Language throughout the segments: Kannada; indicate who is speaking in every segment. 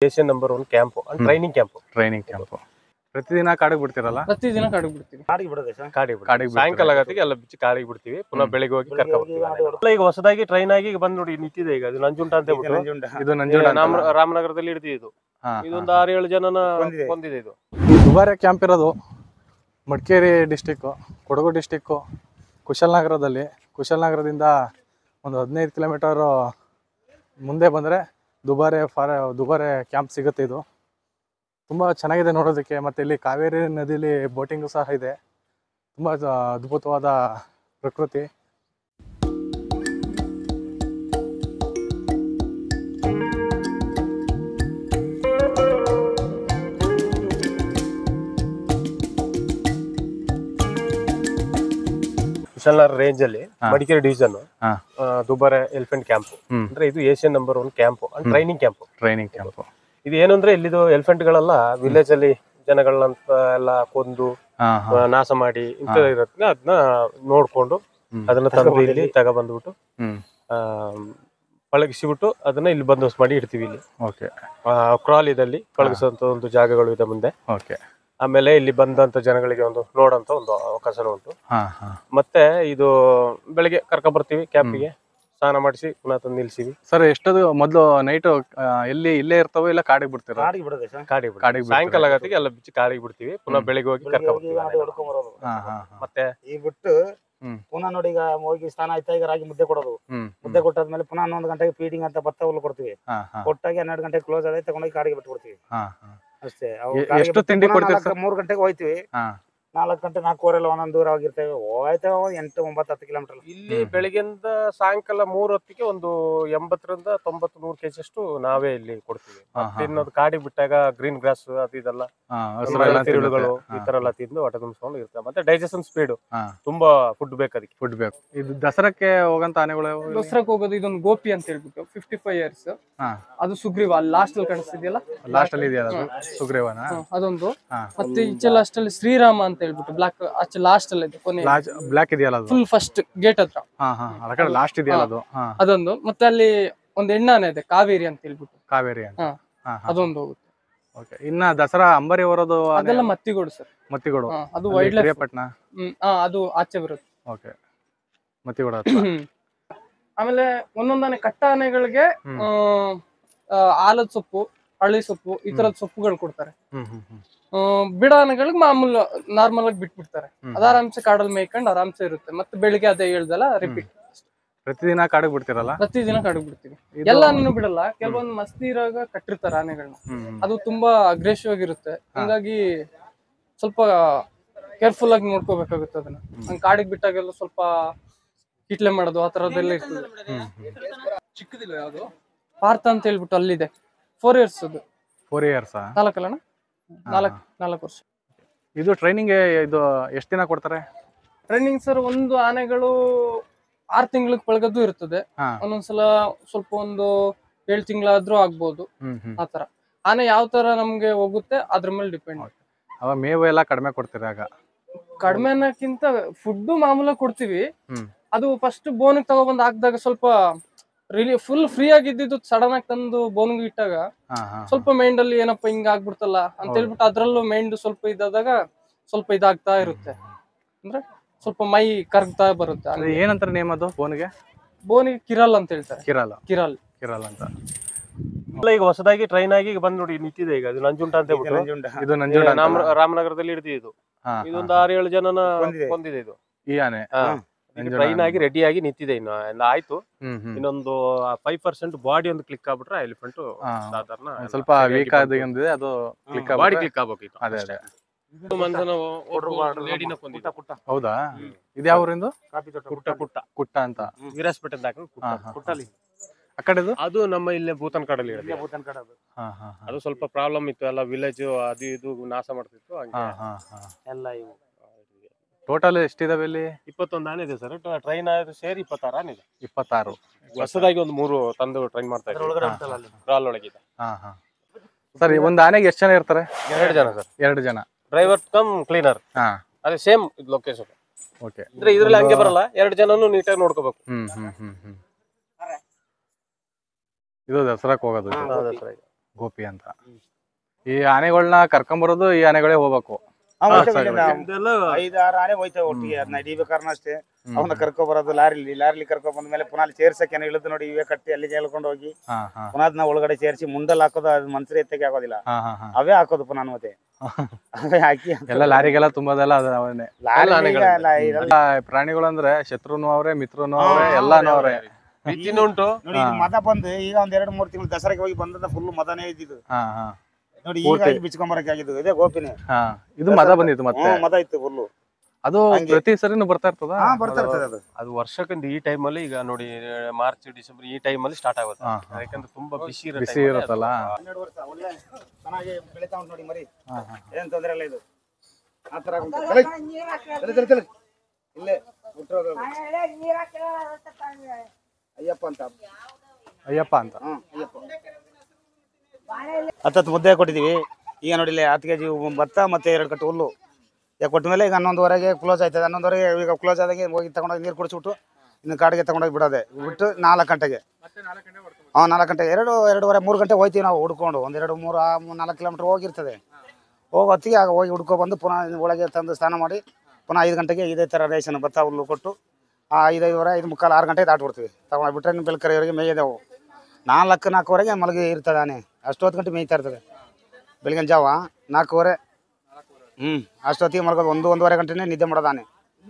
Speaker 1: Asian number one camp training camp
Speaker 2: training camp ಪ್ರತಿದಿನ ಕಾಡಿಗೆ ಬಿಡ್ತೀರಲ್ಲ
Speaker 3: ಪ್ರತಿದಿನ ಕಡುಗ್ ಬಿಡ್ತೀವಿ
Speaker 4: ಕಾಡಿಗೆ ಬಿಡೋದೆ ಸರ್
Speaker 1: ಕಾಡಿಗೆ
Speaker 2: ಕಾಡಿಗೆ
Speaker 1: ಬಿಡ್ತೀವಿ.
Speaker 2: ಬಿಡ್ತೀವಿ.
Speaker 1: ಸಾಯಂಕಾಲ ಆಗತ್ತಿಗೆ ಎಲ್ಲ ಬಿಚ್ಚಿ ಕಾಡಿಗೆ ಬಿಡ್ತೀವಿ ಪುನಃ
Speaker 2: ಹ್ಮ್.
Speaker 1: ಬೆಳಿಗ್ಗೆ ಹೋಗಿ
Speaker 4: ಬೆಳಿಗ್ಗೆ
Speaker 1: ಕರ್ಕೊಂಡ್
Speaker 4: ಹೋಗಿ
Speaker 1: ಬರ್ತೀವಿ
Speaker 4: ಮಾಡಿ
Speaker 1: ಅಲ್ಲ, ಈಗ ಹೊಸದಾಗಿ ಟ್ರೈನ್ ಆಗಿ ಈಗ ಬಂದ್ ನೋಡಿ ನಿಂತಿದೆ ಈಗ ಅದು ನಂಜುಂಟ ಅಂತ ಹೇಳ್ಬಿಟ್ಟು
Speaker 4: ನಂಜುಂಡ.
Speaker 2: ಇದು ನಂಜುಂಡ
Speaker 1: ಇದು ರಾಮ ರಾಮನಗರದಲ್ಲಿ ಹಿಡಿದಿ ಇದು ಇದೊಂದು ಆರು ಏಳು ಜನನ
Speaker 4: ಕೊಂದಿದೆ.
Speaker 1: ಕೊಂದಿದೆ ಇದು
Speaker 2: ದುಬಾರೆ ಕ್ಯಾಂಪ್ ಇರೋದು ಮಡಿಕೇರಿ ಡಿಸ್ಟಿಕ್ಕು ಕೊಡಗು ಡಿಸ್ಟಿಕ್ಕು ಕುಶಾಲನಗರದಲ್ಲಿ ಕುಶಾಲನಗರದಿಂದ ಒಂದು ಹದಿನೈದು ಕಿಲೋಮೀಟರು ಮುಂದೆ ಬಂದರೆ ದುಬಾರೆ ಫಾರ ದುಬಾರೆ ಕ್ಯಾಂಪ್ ಸಿಗುತ್ತೆ ಇದು ತುಂಬ ಚೆನ್ನಾಗಿದೆ ನೋಡೋದಕ್ಕೆ ಮತ್ತು ಇಲ್ಲಿ ಕಾವೇರಿ ನದಿಲಿ ಬೋಟಿಂಗು ಸಹ ಇದೆ ತುಂಬ ಅದ್ಭುತವಾದ ಪ್ರಕೃತಿ
Speaker 1: ಕುಶಾಲನಗರ ರೇಂಜ್ ಅಲ್ಲಿ
Speaker 2: ಹಾ.
Speaker 1: ಮಡಿಕೇರಿ ಡಿವಿಷನ್
Speaker 2: ಹಾ.
Speaker 1: ದುಬಾರೆ ಎಲಿಫೆಂಟ್ ಕ್ಯಾಂಪ್
Speaker 2: ಹ್ಮ್.
Speaker 1: ಅಂದ್ರೆ ಇದು Asian number one camp training camp
Speaker 2: training camp
Speaker 1: ಇದು ಏನು ಅಂದ್ರೆ ಇಲ್ಲಿದು ಎಲಿಫೆಂಟ್ ಗಳೆಲ್ಲ ವಿಲೇಜ್ ಅಲ್ಲಿ ಜನಗಳನ್ನ ಎಲ್ಲ ಕೊಂದು
Speaker 2: ಹಾಂ
Speaker 1: ಆ,
Speaker 2: ಹಾಂ
Speaker 1: ನಾಶ ಮಾಡಿ ಇಂತ ಇರತ್ತೆ ಅದನ್ನ ನೋಡ್ಕೊಂಡು
Speaker 2: ಹ್ಮ್.
Speaker 1: ಅದನ್ನ ತಂದು ಇಲ್ಲಿ ತಗೊಬಂದ್ಬಿಟ್ಟು
Speaker 2: ಹ್ಞೂ
Speaker 1: ಆ, ಪಳಗಿಸಿಬಿಟ್ಟು ಅದನ್ನ ಇಲ್ಲಿ ಬಂದೋಬಸ್ತ್ ಮಾಡಿ ಇಡ್ತೀವಿ ಇಲ್ಲಿ
Speaker 2: ಓಕೆ
Speaker 1: ಕ್ರಾಲ್ ಇದಲ್ಲಿ ಪಳಗಿಸುವಂತ ಒಂದು ಜಾಗಗಳು ಇದೆ ಮುಂದೆ
Speaker 2: ಓಕೆ
Speaker 1: ಆಮೇಲೆ ಇಲ್ಲಿ ಬಂದಂತ ಜನಗಳಿಗೆ ಒಂದು ನೋಡಂತ ಒಂದು ಅವಕಾಶನೂ ಉಂಟು
Speaker 2: ಹಾಂ ಹಾಂ
Speaker 1: ಮತ್ತೆ ಇದು ಬೆಳಿಗ್ಗೆ ಕರ್ಕೊಂಡ್ ಬರ್ತೀವಿ ಕ್ಯಾಂಪಿಗೆ ಸ್ನಾನ ಮಾಡಿಸಿ ಪುನಃ ತಂದು ನಿಲ್ಸಿವಿ
Speaker 2: ಸರ್ ಎಷ್ಟದು ಮೊದಲು ನೈಟು ಎಲ್ಲಿ ಇಲ್ಲೇ ಇರ್ತಾವೋ ಇಲ್ಲ ಕಾಡಿಗೆ ಬಿಡ್ತೀರಾ
Speaker 4: ಕಾಡಿಗೆ ಬಿಡೋದೆ ಸರ್
Speaker 1: ಕಾಡಿಗೆ ಬಿಡ್ತೀವಿ.
Speaker 2: ಕಾಡಿಗೆ ಬಿಡ್ತೀರಾ?
Speaker 1: ಸಾಯಂಕಾಲ ಆಗತ್ತಿಗೆ ಎಲ್ಲ ಬಿಚ್ಚಿ ಕಾಡಿಗೆ ಬಿಡ್ತೀವಿ ಪುನಃ ಬೆಳಿಗ್ಗೆ ಹೋಗಿ
Speaker 4: ಬೆಳಿಗ್ಗೆ
Speaker 1: ಕರ್ಕೊಂಡ್
Speaker 4: ಹೋಗಿ ಮಾಡಿ
Speaker 1: ಬರ್ತೀವಿ
Speaker 4: ಹೊಡ್ಕೊಂಡ್ ಬರೋದು
Speaker 2: ಹಾಂ ಹಾಂ ಹಾಂ
Speaker 1: ಮತ್ತೆ
Speaker 4: ಈ ಬಿಟ್ಟು
Speaker 2: ಹ್ಮ್.
Speaker 4: ಪುನಃ ನೋಡಿ ಈಗ ಹೋಗಿ ಸ್ನಾನ ಆಯ್ತಾ ಈಗ ರಾಗಿ ಮುದ್ದೆ ಕೊಡೋದು
Speaker 2: ಹ್ಮ್
Speaker 4: ಮುದ್ದೆ ಕೊಟ್ಟಾದ್ಮೇಲೆ ಪುನಃ ಹನ್ನೊಂದು ಗಂಟೆಗೆ ಫೀಡಿಂಗ್ ಅಂತ ಭತ್ತ ಹುಲ್ಲು ಕೊಡ್ತೀವಿ
Speaker 2: ಹಾ ಹಾ
Speaker 4: ಕೊಟ್ಟಾಗಿ ಹನ್ನೆರಡು ಗಂಟೆಗೆ ಕ್ಲೋಸ್ ಆದ್ರೆ ತಗೊಂಡೋಗಿ ಕಾಡಿಗೆ ಬಿಟ್ಟು ಕೊಡ್ತೀವಿ
Speaker 2: ಹಾ ಹಾ
Speaker 4: ಅಷ್ಟೇ ಅವು
Speaker 2: ಎ-
Speaker 4: ಕಾಡಿಗೆ
Speaker 2: ಎಷ್ಟು
Speaker 4: ಬಿಟ್ಟು
Speaker 2: ತಿಂಡಿ
Speaker 4: ಪುನಃ
Speaker 2: ಕೊಡ್ತೀರಿ
Speaker 4: ನಾಲ್ಕು- ಮೂರು ಗಂಟೆಗೆ ಹೋಯ್ತಿವಿ
Speaker 2: ಹಾ
Speaker 4: ನಾಲ್ಕು ಗಂಟೆ ನಾಲ್ಕೂವರೆ ಎಲ್ಲ ಒಂದೊಂದು ದೂರ ಹೋಗಿರ್ತೇವೆ ಹೋಯ್ತೇವೆ ಒಂದು ಎಂಟು ಒಂಬತ್ತು ಹತ್ತು ಕಿಲೋಮೀಟರ್
Speaker 1: ಇಲ್ಲಿ ಬೆಳಗ್ಗೆಯಿಂದ ಸಾಯಂಕಾಲ ಮೂರ್ ಹೊತ್ತಿಗೆ ಒಂದು ಎಂಬತ್ತರಿಂದ ತೊಂಬತ್ತು ನೂರು ಕೆಜಿ ಅಷ್ಟು ನಾವೇ ಇಲ್ಲಿ ಕೊಡ್ತೀವಿ
Speaker 2: ಹಾ,
Speaker 1: ಮತ್ತೆ
Speaker 2: ಹಾ,
Speaker 1: ಇನ್ನೊಂದು ಕಾಡಿಗೆ ಬಿಟ್ಟಾಗ ಗ್ರೀನ್ ಗ್ರಾಸ್ ಅದು ಇದೆಲ್ಲ
Speaker 2: ಹಾ
Speaker 1: ಆಮೇಲೆ
Speaker 2: ಹಸುರೆಲ್ಲ
Speaker 1: ತಿರುಳುಗಳು
Speaker 2: ತಿನ್ನುತ್ತೆ.
Speaker 1: ಈ ತರ ಎಲ್ಲ ತಿಂದು ಹೊಟ್ಟೆ ತುಂಬಿಸ್ಕೊಂಡು ಇರ್ತವೆ ಮತ್ತೆ ಡೈಜೆಷನ್ ಸ್ಪೀಡ್
Speaker 2: ಹಾ
Speaker 1: ತುಂಬಾ ಫುಡ್ ಬೇಕು ಅದಕ್ಕೆ
Speaker 2: ಫುಡ್ ಬೇಕು ಇದು ದಸರಕ್ಕೆ ಹೋಗಂತ ಆನೆಗಳು ಯಾವು ಇಲ್ಲಿ?
Speaker 3: ದಸರಾಕ್ ಹೋಗೋದು ಇದೊಂದು ಗೋಪಿ ಅಂತ ಹೇಳ್ಬಿಟ್ಟು ಫಿಫ್ಟಿ ಫೈವ್ ಇಯರ್ಸ್
Speaker 2: ಹಾ
Speaker 3: ಅದು ಸುಗ್ರೀವ ಅಲ್ಲಿ ಲಾಸ್ಟ್ ಅಲ್ಲಿ ಕಾಣಿಸ್ತಿದೆಯಲ್ಲ
Speaker 2: ಲಾಸ್ಟ್ ಅಲ್ಲಿ ಇದೆಯಲ್ಲ ಅದು ಸುಗ್ರೀವನ
Speaker 3: ಅದೊಂದು
Speaker 2: ಹಾ
Speaker 3: ಮತ್ತೆ ಈಚೆ ಲಾಸ್ಟ್ ಅಲ್ಲಿ ಶ್ರೀರಾಮ ಅಂತ ಹೇಳ್ಬಿಟ್ಟು ಬ್ಲಾಕ್ ಆಚೆ ಲಾಸ್ಟ್ ಅಲ್ಲಿ ಇದೆ ಕೊನೆ
Speaker 2: ಲಾಸ್ಟ್ ಬ್ಲ್ಯಾಕ್ ಇದೆಯಲ್ಲ ಅದು
Speaker 3: ಫುಲ್ ಫಸ್ಟ್ ಗೇಟ್ ಹತ್ರ
Speaker 2: ಹಾ ಹಾ ಅದ ಕಡೆ ಲಾಸ್ಟ್ ಇದೆಯಲ್ಲ ಅದು ಹಾ
Speaker 3: ಅದೊಂದು ಮತ್ತೆ ಅಲ್ಲಿ ಒಂದು ಎಣ್ಣಾನೆ ಇದೆ ಕಾವೇರಿ ಅಂತ ಹೇಳ್ಬಿಟ್ಟು
Speaker 2: ಕಾವೇರಿ ಅಂತ
Speaker 3: ಹಾ
Speaker 2: ಹಾ ಹಾ
Speaker 3: ಅದೊಂದು ಹೋಗುತ್ತೆ
Speaker 2: ಓಕೆ ಇನ್ನ ದಸರಾ ಅಂಬರಿ ಹೊರೋದು ಆನೆ
Speaker 3: ಅದೆಲ್ಲ ಮತ್ತಿಗೋಡು ಸರ್
Speaker 2: ಮತ್ತಿಗೋಡು
Speaker 3: ಅದು
Speaker 2: ಅಲ್ಲಿ
Speaker 3: ವೈಲ್ಡ್ ಲೈಫ್
Speaker 2: ಪಿರಿಯಾಪಟ್ನ
Speaker 3: ಹಾ ಅದು ಆಚೆ ಬರುತ್ತೆ
Speaker 2: ಓಕೆ ಮತ್ತಿಗೋಡು ಹತ್ರ
Speaker 3: ಹ್ಮ್. ಆಮೇಲೆ ಒಂದೊಂದಾನೆ ಕಟ್ಟ ಆನೆಗಳಿಗೆ
Speaker 2: ಹ್ಮ್.
Speaker 3: ಆ, ಆ, ಆಲದ ಸೊಪ್ಪು ಹಳ್ಳಿ ಸೊಪ್ಪು ಈ ತರದ ಸೊಪ್ಪುಗಳು ಕೊಡ್ತಾರೆ
Speaker 2: ಹ್ಮ್ ಹ್ಮ್ ಹ್ಮ್
Speaker 3: ಆ, ಬಿಡ ಆನೆಗಳಿಗೆ ಮಾಮೂಲು ನಾರ್ಮಲ್ ಆಗಿ ಬಿಟ್ಬಿಡ್ತಾರೆ
Speaker 2: ಹ್ಮ್.
Speaker 3: ಅದು ಆರಾಮ್ಸೆ ಕಾಡಲ್ಲಿ ಮೇಯ್ಕೊಂಡು ಆರಾಮ್ಸೆ ಇರುತ್ತೆ ಮತ್ತೆ ಬೆಳಿಗ್ಗೆ ಅದೇ ಹೇಳ್ದಲ್ಲ ರಿಪೀಟ್
Speaker 2: ಪ್ರತಿದಿನ ಕಾಡಿಗೆ ಬಿಡ್ತೀರಲ್ಲ
Speaker 3: ಪ್ರತಿದಿನ ಕಾಡಿಗೆ ಬಿಡ್ತೀವಿ
Speaker 2: ಇದು-
Speaker 3: ಎಲ್ಲ ಆನೆನೂ ಬಿಡಲ್ಲ ಕೆಲವೊಂದು ಮಸ್ತಿ ಇರಾಗ ಕಟ್ಟಿರ್ತಾರೆ ಆನೆಗಳನ್ನ
Speaker 2: ಹ್ಮ್ ಹ್ಮ್.
Speaker 3: ಅದು ತುಂಬಾ ಅಗ್ರೆಸಿವ್ ಆಗಿರುತ್ತೆ ಹಂಗಾಗಿ ಸ್ವಲ್ಪ ಕೇರ್ಫುಲ್ ಆಗಿ ನೋಡ್ಕೋಬೇಕಾಗುತ್ತೆ ಅದನ್ನ ಹಂಗ್ ಕಾಡಿಗೆ ಬಿಟ್ಟಾಗೆಲ್ಲ ಸ್ವಲ್ಪ ಕಿಟ್ಲೆ ಮಾಡೋದು ಆ ತರದೆಲ್ಲ ಇರ್ತದೆ ಚಿಕ್ಕದಿಲ್ಲ ಯಾವ್ದು ಪಾರ್ಥ ಅಂತ ಹೇಳ್ಬಿಟ್ಟು ಅಲ್ಲಿದೆ ಫೋರ್ ಇಯರ್ಸ್ ಅದು
Speaker 2: ಫೋರ್ ಇಯರ್ಸ್
Speaker 3: ನಾಲ್ಕಲ್ಲ ನಾಲ್ಕು ನಾಲ್ಕು ವರ್ಷ
Speaker 2: ಇದು ಟ್ರೈನಿಂಗ್ ಇದು ಎಷ್ಟು ದಿನ ಕೊಡ್ತಾರೆ
Speaker 3: ಟ್ರೈನಿಂಗ್ ಸರ್ ಒಂದು ಆನೆಗಳು ಆರ್ ತಿಂಗಳಿಗೆ ಪಳಗದ್ದು ಇರ್ತದೆ
Speaker 2: ಹಾ
Speaker 3: ಒಂದೊಂದ್ಸಲ ಸ್ವಲ್ಪ ಒಂದು ಏಳು ತಿಂಗಳಾದ್ರೂ ಆಗ್ಬೋದು
Speaker 2: ಹ್ಮ್ ಹ್ಮ್
Speaker 3: ಆ ತರ ಆನೆ ಯಾವ ತರ ನಮ್ಗೆ ಹೋಗುತ್ತೆ ಅದ್ರ ಮೇಲೆ ಡಿಪೆಂಡ್
Speaker 2: ಅವಾಗ ಮೇವು ಎಲ್ಲ ಕಡಿಮೆ ಕೊಡ್ತೀರಿ ಆಗ
Speaker 3: ಕಡಿಮೆ ಅನ್ನೋಕ್ಕಿಂತ ಫುಡ್ ಮಾಮೂಲಾಗಿ ಕೊಡ್ತೀವಿ
Speaker 2: ಹ್ಮ್
Speaker 3: ಅದು ಫಸ್ಟ್ ಬೋನಿಗೆ ತಗೊಬಂದು ಹಾಕಿದಾಗ ಸ್ವಲ್ಪ ರಿಲಿ ಫುಲ್ ಫ್ರೀ ಆಗಿದ್ದಿದ್ದು ಸಡನ್ ಆಗಿ ತಂದು ಬೋನ್ಗೆ ಇಟ್ಟಾಗ
Speaker 2: ಹಾ ಹಾ
Speaker 3: ಸ್ವಲ್ಪ ಮೈಂಡ್ ಅಲ್ಲಿ ಏನಪ್ಪ ಹಿಂಗ ಆಗ್ಬಿಡ್ತಲ್ಲ ಅಂತ
Speaker 2: ಹೌದು.
Speaker 3: ಹೇಳ್ಬಿಟ್ಟು ಅದ್ರಲ್ಲೂ ಮೈಂಡ್ ಸ್ವಲ್ಪ ಇದಾದಾಗ ಸ್ವಲ್ಪ ಇದಾಗ್ತಾ ಇರುತ್ತೆ ಅಂದ್ರೆ ಸ್ವಲ್ಪ ಮೈ ಕರ್ಗ್ತಾ ಬರುತ್ತೆ
Speaker 2: ಅದು ಏನಂತಾರೆ ನೇಮ್ ಅದು ಫೋನ್ಗೆ
Speaker 3: ಬೋನಿಗೆ ಕಿರಲ್ ಅಂತ ಹೇಳ್ತಾರೆ
Speaker 2: ಕಿರಲ್ಲ
Speaker 3: ಕಿರಲ್
Speaker 2: ಕಿರಲ್ಲ ಅಂತ
Speaker 1: ಇಲ್ಲ ಈಗ ಹೊಸದಾಗಿ ಟ್ರೈನ್ ಆಗಿ ಈಗ ಬಂದ್ ನೋಡಿ ನಿಂತಿದೆ ಈಗ ಅದು ನಂಜುಂಟ ಅಂತ ಹೇಳ್ಬಿಟ್ಟು
Speaker 4: ನಂಜುಂಡ
Speaker 2: ಇದು ನಂಜುಂಡ
Speaker 1: ಇದು ರಾಮ-
Speaker 2: ಅಂತಲ್ಲ?
Speaker 1: ರಾಮನಗರದಲ್ಲಿ ಹಿಡಿದಿ ಇದು
Speaker 2: ಹಾ,
Speaker 1: ಇದೊಂದು
Speaker 2: ಹಾ,
Speaker 1: ಆರು ಏಳು ಜನನ
Speaker 4: ಕೊಂದಿದೆ.
Speaker 1: ಕೊಂದಿದೆ ಇದು
Speaker 2: ಈ ಆನೆ ನಂಜುಂಡ
Speaker 1: ಟ್ರೈನ್
Speaker 2: ಆನೆ.
Speaker 1: ಆಗಿ ರೆಡಿ ಆಗಿ ನಿಂತಿದೆ ಇನ್ನು ಎಲ್ಲ ಆಯ್ತು
Speaker 2: ಹ್ಮ್ ಹ್ಮ್
Speaker 1: ಇನ್ನೊಂದು ಫೈವ್ ಪರ್ಸೆಂಟ್ ಬಾಡಿ ಒಂದು ಕ್ಲಿಕ್ ಆಗ್ಬಿಟ್ರೆ ಎಲಿಫೆಂಟ್
Speaker 2: ಹಾ.
Speaker 1: ಸಾಧಾರಣ
Speaker 2: ಒಂದ್ ಸ್ವಲ್ಪ ವೀಕ್ ಆದಂಗಿದೆ ಅದು ಕ್ಲಿಕ್
Speaker 1: ಬಾಡಿ ಕ್ಲಿಕ್ ಆಗ್ಬೇಕು
Speaker 2: ಅದೇ ಅದೇ
Speaker 1: ಇದು ಮಂದನ ಲೇಡಿನ ಕೊಂದಿದೆ
Speaker 4: ಪುಟ್ಟ
Speaker 2: ಹೌದಾ ಇದು ಯಾವ ಊರಿಂದು
Speaker 4: ಕಾಫಿ ತೋಟ
Speaker 1: ಕುಟ್ಟ ಕುಟ್ಟ
Speaker 2: ಕುಟ್ಟ ಅಂತ
Speaker 1: ವಿರಾಸ್ಪೇಟೆ ಅಂತ ಹಾಕೊಂಡು ಕುಟ್ಟ
Speaker 2: ಹಾ, ಹಾ.
Speaker 4: ಕುಟ್ಟಲಿ
Speaker 2: ಆ ಕಡೆದು
Speaker 1: ಅದು ನಮ್ಮ ಇಲ್ಲೇ ಭೂತನ್ ಕಾಡಲ್ಲಿ
Speaker 4: ಇಲ್ಲೇ
Speaker 1: ಇರೋದು
Speaker 4: ಭೂತನ್ ಕಡೆ ಅದು
Speaker 2: ಹಾ ಹಾ ಹಾ
Speaker 1: ಅದು ಸ್ವಲ್ಪ ಪ್ರಾಬ್ಲಮ್ ಇತ್ತು ಎಲ್ಲ ವಿಲೇಜ್ ಅದು ಇದು ನಾಶ ಮಾಡ್ತಿತ್ತು ಹಂಗೆ
Speaker 2: ಹಾ ಹಾ ಹಾ
Speaker 4: ಎಲ್ಲ ಇವು
Speaker 2: ಟೋಟಲ್ ಎಷ್ಟಿದಾವೆ ಇಲ್ಲಿ
Speaker 1: ಇಪ್ಪತ್ತೊಂದು ಆನೆ ಇದೆ ಸರ್ ಟ್ರೈನ್ ಸೇರಿ ಇಪ್ಪತ್ತಾರು ಆನೆ ಇದೆ
Speaker 2: ಇಪ್ಪತ್ತಾರು
Speaker 1: ಹೊಸದಾಗಿ ಒಂದು ಮೂರು ತಂದು ಟ್ರೈನ್ ಮಾಡ್ತಾ
Speaker 4: ಅದ್ರೊಳಗಡೆ
Speaker 1: ಇದ್ದೀವಿ
Speaker 4: ಉಂಟಲ್ಲ ಅಲ್ಲಿ
Speaker 1: ಟ್ರಾಲ್ ಒಳಗಿದೆ
Speaker 2: ಹಾ ಹಾ ಸರಿ ಒಂದ್ ಆನೆಗೆ ಎಷ್ಟು ಜನ ಇರ್ತಾರೆ
Speaker 1: ಎರಡು ಜನ ಸರ್
Speaker 2: ಎರಡು ಜನ
Speaker 1: ಡ್ರೈವರ್ ಕಮ್ ಕ್ಲೀನರ್
Speaker 2: ಹಾ
Speaker 1: ಅದೇ ಸೇಮ್ ಇದು ಲೊಕೇಶನ್
Speaker 2: ಓಕೆ
Speaker 1: ಅಂದ್ರೆ ಇದ್ರಲ್ಲಿ ಹಂಗೆ ಬರಲ್ಲ ಎರಡು ಜನನು ನೀಟಾಗಿ ನೋಡ್ಕೋಬೇಕು
Speaker 2: ಹ್ಮ್ ಹ್ಮ್ ಹ್ಮ್ ಹ್ಮ್ ಇದು ದಸರಾಕ್ ಹೋಗೋದು ಇದು.
Speaker 4: ಹಾ.
Speaker 2: ಗೋಪಿ ಅಂತ ಈ ಆನೆಗಳನ್ನ ಕರ್ಕೊಂಬರೋದು ಈ ಆನೆಗಳೇ ಹೋಗ್ಬೇಕು
Speaker 4: ಹಾ, ಹೋಯ್ತವೆ
Speaker 2: ಸಾಕು,
Speaker 4: ಇಲ್ಲಿಂದ.
Speaker 1: ಇದೆಲ್ಲ
Speaker 4: ಐದು ಆರು ಆನೆ ಹೋಯ್ತವೆ ಒಟ್ಟಿಗೆ ಅದನ್ನ ಹಿಡಿಬೇಕಾರ್ನ ಅಷ್ಟೇ ಅವನ್ನ ಕರ್ಕೊ ಬರೋದು ಲಾರಿಲಿ ಲಾರಿಲಿ ಕರ್ಕೊ ಬಂದ ಮೇಲೆ ಪುನಃ ಅಲ್ಲಿ ಸೇರ್ಸಕ್ಕೆ ಏನೋ ಇಳಿದು ನೋಡಿ ಇವೇ ಕಟ್ಟಿ ಅಲ್ಲಿಗೆ ಹೇಳ್ಕೊಂಡು ಹೋಗಿ
Speaker 2: ಹಾ ಹಾ
Speaker 4: ಪುನಃ ಅದನ್ನ ಒಳಗಡೆ ಸೇರಿಸಿ ಮುಂದಲ್ಲಿ ಹಾಕೋದು ಅದು ಮನ್ಸರಿ ಎತ್ತಕ್ಕೆ ಆಗೋದಿಲ್ಲ
Speaker 2: ಹಾ ಹಾ ಹಾ
Speaker 4: ಅವೇ ಹಾಕೋದು ಪುನಃ ಮತ್ತೆ ಅವೇ ಹಾಕಿ
Speaker 2: ಎಲ್ಲ ಲಾರಿಗೆಲ್ಲ ತುಂಬದೆಲ್ಲ ಅದು ಅವನೇ
Speaker 4: ಲಾರಿ
Speaker 1: ಆನೆಗಳು.
Speaker 4: ಈಗ ಲ- ಇದೆಲ್ಲ-
Speaker 2: ಎಲ್ಲ ಪ್ರಾಣಿಗಳು ಅಂದ್ರೆ ಶತ್ರುನು ಅವ್ರೆ ಮಿತ್ರನು ಅವ್ರೆ ಎಲ್ಲಾನು ಅವ್ರೆ
Speaker 1: ಭೀತಿನೂ ಉಂಟು
Speaker 4: ನೋಡಿ ಇದು ಮದ ಬಂದು ಈಗ ಒಂದ್ ಎರಡು ಮೂರು ತಿಂಗಳು ದಸರಾಗೆ ಹೋಗಿ ಬಂದದ ಫುಲ್ ಮದನೇ ಇದ್ದಿದ್ದು
Speaker 2: ಹಾ ಹಾ
Speaker 4: ನೋಡಿ
Speaker 2: ಪೂರ್ತಿ.
Speaker 4: ಈಗ ಬಿಚ್ಕೊಂಬರಕ್ಕೆ ಆಗಿದ್ದು ಇದೇ ಗೋಪಿನೇ
Speaker 2: ಹಾ ಇದು ಮದ ಬಂದಿತ್ತು ಮತ್ತೆ
Speaker 4: ಹ್ಮ್ ಮದ ಇತ್ತು ಫುಲ್ಲು
Speaker 2: ಅದು
Speaker 4: ಹಂಗೆ.
Speaker 2: ಪ್ರತಿ ಸರಿನು ಬರ್ತಾ ಇರ್ತದ
Speaker 4: ಹಾ ಬರ್ತಾ ಇರ್ತದೆ ಅದು
Speaker 1: ಅದು ವರ್ಷಕ್ಕೊಂದು ಈ ಟೈಮಲ್ಲಿ ಈಗ ನೋಡಿ ಮಾರ್ಚ್ ಡಿಸೆಂಬರ್ ಈ ಟೈಮಲ್ಲಿ ಸ್ಟಾರ್ಟ್ ಆಗುತ್ತೆ
Speaker 2: ಹಾ, ಹಾ.
Speaker 1: ಯಾಕಂದ್ರೆ ತುಂಬಾ ಬಿಸಿ ಇರೋ
Speaker 2: ಬಿಸಿ
Speaker 1: time ಅಲ್ಲಿ
Speaker 2: ಇರುತ್ತಲ್ಲ
Speaker 4: ಹನ್ನೆರಡು ವರ್ಷ ಒಳ್ಳೆ ಚೆನ್ನಾಗಿ ಬೆಳಿತಾ ಉಂಟು ನೋಡಿ ಮರಿ
Speaker 2: ಹಾ, ಹಾ.
Speaker 4: ಏನ್ ತೊಂದ್ರೆ ಇಲ್ಲ ಇದು ಆ ತರ ಉಂಟು ತಲೆ, ತಲೆ, ತಲೆ, ತಲೆ. ಇಲ್ಲೇ ಹುಟ್ಟಿರೋದು ಅದು. ಅಯ್ಯಪ್ಪ ಅಂತ
Speaker 2: ಅಯ್ಯಪ್ಪ ಅಂತ
Speaker 4: ಹ್ಮ್ ಅಯ್ಯಪ್ಪ ಹತ್ತತ್ತು ಮುದ್ದೆ ಕೊಟ್ಟಿದ್ದೀವಿ ಈಗ ನೋಡಿ ಇಲ್ಲಿ ಹತ್ತು ಕೆ ಜಿ ಭತ್ತ ಮತ್ತೆ ಎರಡು ಕಟ್ಟು ಹುಲ್ಲು ಈಗ ಕೊಟ್ಟ ಮೇಲೆ ಈಗ ಹನ್ನೊಂದುವರೆಗೆ ಕ್ಲೋಸ್ ಆಯ್ತದೆ ಹನ್ನೊಂದುವರೆಗೆ ಈಗ ಕ್ಲೋಸ್ ಆದಾಗೆ ಹೋಗಿ ತಗೊಂಡೋಗಿ ನೀರು ಕುಡಿಸ್ಬಿಟ್ಟು ಇನ್ನು ಕಾಡಿಗೆ ತಗೊಂಡೋಗಿ ಬಿಡೋದೆ ಬಿಟ್ಟು ನಾಲ್ಕು ಗಂಟೆಗೆ ಹಾಂ ನಾಲ್ಕು ಗಂಟೆ ಎರಡು ಎರಡೂವರೆ ಮೂರು ಗಂಟೆ ಹೋಗ್ತೀವಿ ನಾವು ಹುಡ್ಕೊಂಡು ಒಂದೆರಡು ಮೂರು ಆ ಮೂರು ನಾಲ್ಕು ಕಿಲೋಮೀಟ್ರ್ ಹೋಗಿರ್ತದೆ ಹೋಗೋ ಹೊತ್ತಿಗೆ ಆಗ ಹೋಗಿ ಹುಡ್ಕೊ ಬಂದು ಪುನಃ ಒಳಗೆ ತಂದು ಸ್ನಾನ ಮಾಡಿ ಪುನಃ ಐದು ಗಂಟೆಗೆ ಇದೇ ಥರ ರೇಷನ್ ಭತ್ತ ಹುಲ್ಲು ಕೊಟ್ಟು ಆ ಐದೈದುವರೆ ಐದು ಮುಕ್ಕಾಲು ಆರು ಗಂಟೆಗೆ ದಾಟ್ಬಿಡ್ತೀವಿ ತಗೊಂಡ್ಬಿಟ್ರೆ ಇನ್ನು ಬೆಳ್ಕರಿಯವರೆಗೆ ಮೇಯ್ದೆವು ನಾಲ್ಕು ನಾಲ್ಕುವರೆಗೆ ಮಲಗಿ ಇರ್ತದೆ ಆನೆ ಅಷ್ಟೊತ್ತು ಗಂಟೆ ಮೇಯ್ತಾ ಇರ್ತದೆ ಬೆಳಗಿನ ಜಾವ ನಾಲ್ಕೂವರೆ ಹ್ಞೂ ಅಷ್ಟೊತ್ತಿಗೆ ಮಲಗೋದು ಒಂದು ಒಂದೂವರೆ ಗಂಟೆನೇ ನಿದ್ದೆ ಮಾಡೋದು ಆನೆ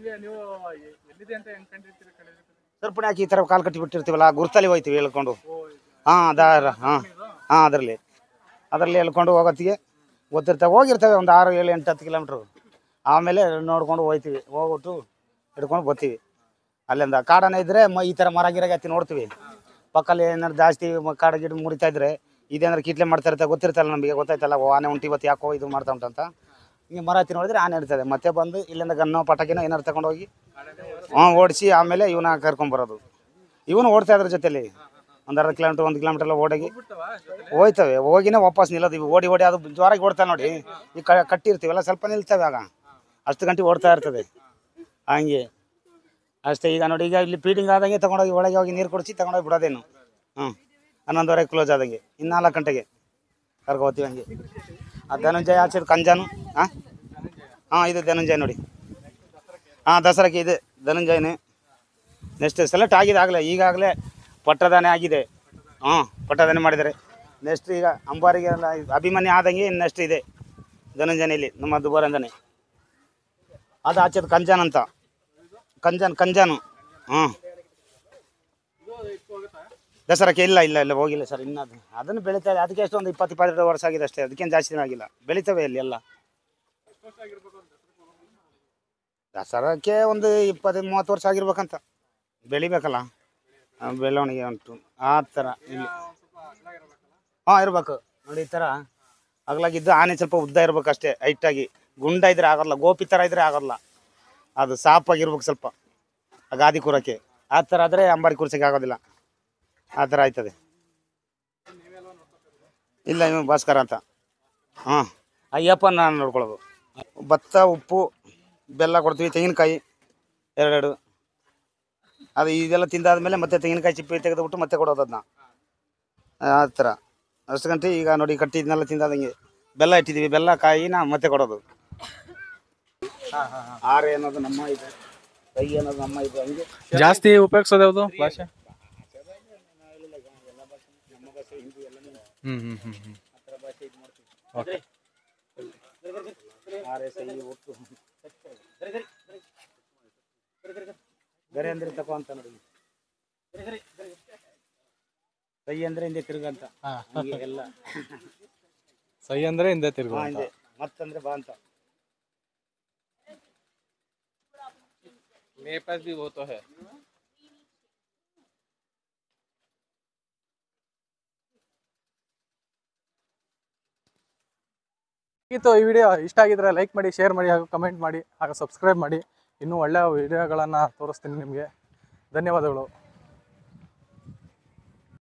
Speaker 4: ಸರ್ಪಣಿ ಹಾಕಿ ಈ ಥರ ಕಾಲು ಕಟ್ಟಿ ಬಿಟ್ಟಿರ್ತೀವಲ್ಲ ಗುರ್ತಲ್ಲಿ ಹೋಯ್ತೀವಿ ಹೇಳ್ಕೊಂಡು ಹಾಂ ಅದಾರ ಹಾಂ ಹಾಂ ಅದರಲ್ಲಿ ಅದರಲ್ಲಿ ಹೇಳ್ಕೊಂಡು ಹೋಗೋತ್ತಿಗೆ ಗೊತ್ತಿರ್ತವೆ ಹೋಗಿರ್ತವೆ ಒಂದು ಆರು ಏಳು ಎಂಟು ಹತ್ತು ಕಿಲೋಮೀಟ್ರು ಆಮೇಲೆ ನೋಡ್ಕೊಂಡು ಹೋಯ್ತೀವಿ ಹೋಗ್ಬಿಟ್ಟು ಹಿಡ್ಕೊಂಡು ಬರ್ತೀವಿ ಅಲ್ಲಿಂದ ಕಾಡನೆ ಇದ್ದರೆ ಮ ಈ ಥರ ಮರ ಗಿರ ಹತ್ತಿ ನೋಡ್ತೀವಿ ಪಕ್ಕಲ್ಲಿ ಏನಾದ್ರು ಜಾಸ್ತಿ ಮ- ಕಾಡು ಗಿಡ ಮುರಿತಾ ಇದ್ರೆ ಇದೇನಾದ್ರು ಕಿಟ್ಲೆ ಮಾಡ್ತಾ ಇರ್ತಾರೆ ಗೊತ್ತಿರ್ತಲ್ಲ ನಮಗೆ ಗೊತ್ತಾಯ್ತಲ್ಲ ಓ ಆನೆ ಉಂಟು ಇವತ್ತು ಯಾಕೋ ಇದು ಮಾಡ್ತಾ ಉಂಟಂತ ಹಿಂಗೆ ಮರ ಹತ್ತಿ ನೋಡಿದ್ರೆ ಆನೆ ಇರ್ತದೆ ಮತ್ತೆ ಬಂದು ಇಲ್ಲಿಂದ ಗನ್ನೋ ಪಟಾಕಿನೋ ಏನಾರು ತಗೊಂಡೋಗಿ ಹಾಂ ಓಡಿಸಿ ಆಮೇಲೆ ಇವನ ಕರ್ಕೊಂಬರೋದು ಇವನು ಓಡ್ತಾ ಇದ್ರ ಜೊತೆಲಿ ಒಂದು ಅರ್ಧ ಕಿಲೋಮೀಟ್ರ್ ಒಂದು ಕಿಲೋಮೀಟರ್ ಎಲ್ಲ ಓಡೋಗಿ ಹೋಯ್ತವೆ ಹೋಗಿನೇ ವಾಪಸ್ ನಿಲ್ಲೋದು ಇವು ಓಡಿ ಓಡಿ ಅದು ಜೋರಾಗಿ ಓಡ್ತಾ ನೋಡಿ ಈ ಕ ಕಟ್ಟಿರ್ತೀವಲ್ಲ ಸ್ವಲ್ಪ ನಿಲ್ತವೆ ಆಗ ಅಷ್ಟು ಗಂಟೆ ಓಡ್ತಾ ಇರ್ತದೆ ಹಂಗೆ ಅಷ್ಟೇ ಈಗ ನೋಡಿ ಈಗ ಇಲ್ಲಿ ಫೀಡಿಂಗ್ ಆದಂಗೆ ತಗೊಂಡೋಗಿ ಒಳಗೆ ಹೋಗಿ ನೀರು ಕುಡಿಸಿ ತಗೊಂಡೋಗಿ ಬಿಡೋದೇನು ಹ್ಞೂ ಹನ್ನೊಂದುವರೆಗೆ ಕ್ಲೋಸ್ ಆದಂಗೆ ಇನ್ನು ನಾಲ್ಕು ಗಂಟೆಗೆ ಕರ್ಕೊ ಹೋಗ್ತೀವಿ ಹಂಗೆ ಆ ಧನಂಜಯ ಆಚೆ ಕಂಜಾನು ಹಾಂ ಹಾಂ ಇದು ಧನಂಜಯ ನೋಡಿ ಹಾಂ ದಸರಾಕ್ಕೆ ಇದೆ ಧನಂಜಯನೇ ನೆಕ್ಸ್ಟ್ ಸೆಲೆಕ್ಟ್ ಆಗಿದೆ ಆಗಲೇ ಈಗಾಗಲೇ ಪಟ್ಟದಾನೆ ಆಗಿದೆ ಹಾಂ ಪಟ್ಟದಾನೆ ಮಾಡಿದ್ದಾರೆ ನೆಕ್ಸ್ಟ್ ಈಗ ಅಂಬಾರಿಗೆ ಎಲ್ಲ ಅಭಿಮನ್ಯು ಆದಂಗೆ ನೆಕ್ಸ್ಟ್ ಇದೆ ಧನಂಜಯನಲ್ಲಿ ನಮ್ಮ ದುಬಾರಂದನೆ ಅದು ಆಚೆದು ಕಂಜಾನ್ ಅಂತ ಕಂಜಾನ್ ಕಂಜಾನು ಹಾಂ ದಸರಾಕ್ಕೆ ಇಲ್ಲ ಇಲ್ಲ ಇಲ್ಲ ಹೋಗಿಲ್ಲ ಸರ್ ಇನ್ನು ಅದು ಅದನ್ನು ಬೆಳೀತಾ ಇದೆ ಅದಕ್ಕೆ ಎಷ್ಟು ಒಂದು ಇಪ್ಪತ್ತು ಇಪ್ಪತ್ತೆರಡು ವರ್ಷ ಆಗಿದೆ ಅಷ್ಟೇ ಅದಕ್ಕೇನು ಜಾಸ್ತಿ ದಿನ ಆಗಿಲ್ಲ ಬೆಳೀತವೆ ಇಲ್ಲಿ ಎಲ್ಲ ದಸರಾಕ್ಕೆ ಒಂದು ಇಪ್ಪತ್ತೈದು ಮೂವತ್ತು ವರ್ಷ ಆಗಿರ್ಬೇಕಂತ ಬೆಳಿಬೇಕಲ್ಲ ಆ, ಬೆಳವಣಿಗೆ ಉಂಟು ಆ ಥರ ಇಲ್ಲಿ ಹಾಂ ಇರ್ಬೇಕು ನೋಡಿ ಈ ಥರ ಅಗಲಾಗಿದ್ದು ಆನೆ ಸ್ವಲ್ಪ ಉದ್ದ ಇರ್ಬೇಕು ಅಷ್ಟೇ ಹೈಟಾಗಿ ಗುಂಡ ಇದ್ರೆ ಆಗೋಲ್ಲ ಗೋಪಿ ಥರ ಇದ್ರೆ ಆಗೋಲ್ಲ ಅದು ಸಾಪಾಗಿರ್ಬೇಕು ಸ್ವಲ್ಪ ಆ ಗಾದಿ ಕೂರಕ್ಕೆ ಆ ಥರ ಆದರೆ ಅಂಬಾರಿ ಕೂರ್ಸಕ್ಕೆ ಆಗೋದಿಲ್ಲ ಆ ಥರ ಆಯ್ತದೆ ಇಲ್ಲ ಇವ ಭಾಸ್ಕರ ಅಂತ ಹಾಂ ಅಯ್ಯಪ್ಪ ನಾನು ನೋಡ್ಕೊಳ್ಳೋದು ಭತ್ತ ಉಪ್ಪು ಬೆಲ್ಲ ಕೊಡ್ತೀವಿ ತೆಂಗಿನಕಾಯಿ ಎರಡೆರಡು ಅದು ಇದೆಲ್ಲ ತಿಂದಾದ್ಮೇಲೆ ಮತ್ತೆ ತೆಂಗಿನಕಾಯಿ ಚಿಪ್ಪೆ ತೆಗೆದುಬಿಟ್ಟು ಮತ್ತೆ ಕೊಡೋದು ಅದನ್ನ ಆ ಥರ ಅಷ್ಟು ಗಂಟೆ ಈಗ ನೋಡಿ ಕಟ್ಟಿ ಇದನ್ನೆಲ್ಲ ತಿಂದಾದಂಗೆ ಬೆಲ್ಲ ಇಟ್ಟಿದ್ದೀವಿ ಬೆಲ್ಲ ಕಾಯಿನ ಮತ್ತೆ ಕೊಡೋದು ಆರೆ ಅನ್ನೋದು ನಮ್ಮ ಇದು ಕೈ ಅನ್ನೋದು ನಮ್ಮ ಇದು ಹಂಗೆ
Speaker 2: ಜಾಸ್ತಿ ಉಪಯೋಗಿಸೋದು ಯಾವುದು ಭಾಷೆ ಹ್ಮ್ ಹ್ಮ್ ಹ್ಮ್ ಹ್ಮ್ ಓಕೆ
Speaker 4: ಆರೆ ಸೈ ಒಟ್ಟು ಬೇರೆ ಅಂದ್ರೆ ತಕೋ ಅಂತ ನೋಡಿ ಕೈ ಅಂದ್ರೆ ಹಿಂದೆ ತಿರುಗ ಅಂತ ಹಂಗೆ ಎಲ್ಲ
Speaker 2: ಸೈ ಅಂದ್ರೆ ಹಿಂದೆ ತಿರುಗು
Speaker 4: ಹಾ,
Speaker 2: ಅಂತ.
Speaker 4: ಹಿಂದೆ ಮತ್ತಂದ್ರೆ ಬಾ ಅಂತ
Speaker 1: मेरे पास भी वो तो है
Speaker 2: ಇತ್ತು ಈ ವಿಡಿಯೋ ಇಷ್ಟ ಆಗಿದ್ರೆ ಲೈಕ್ ಮಾಡಿ ಶೇರ್ ಮಾಡಿ ಹಾಗೂ ಕಮೆಂಟ್ ಮಾಡಿ ಹಾಗೂ ಸಬ್ಸ್ಕ್ರೈಬ್ ಮಾಡಿ ಇನ್ನೂ ಒಳ್ಳೆಯ ವಿಡಿಯೋಗಳನ್ನು ತೋರಿಸ್ತೀನಿ ನಿಮಗೆ ಧನ್ಯವಾದಗಳು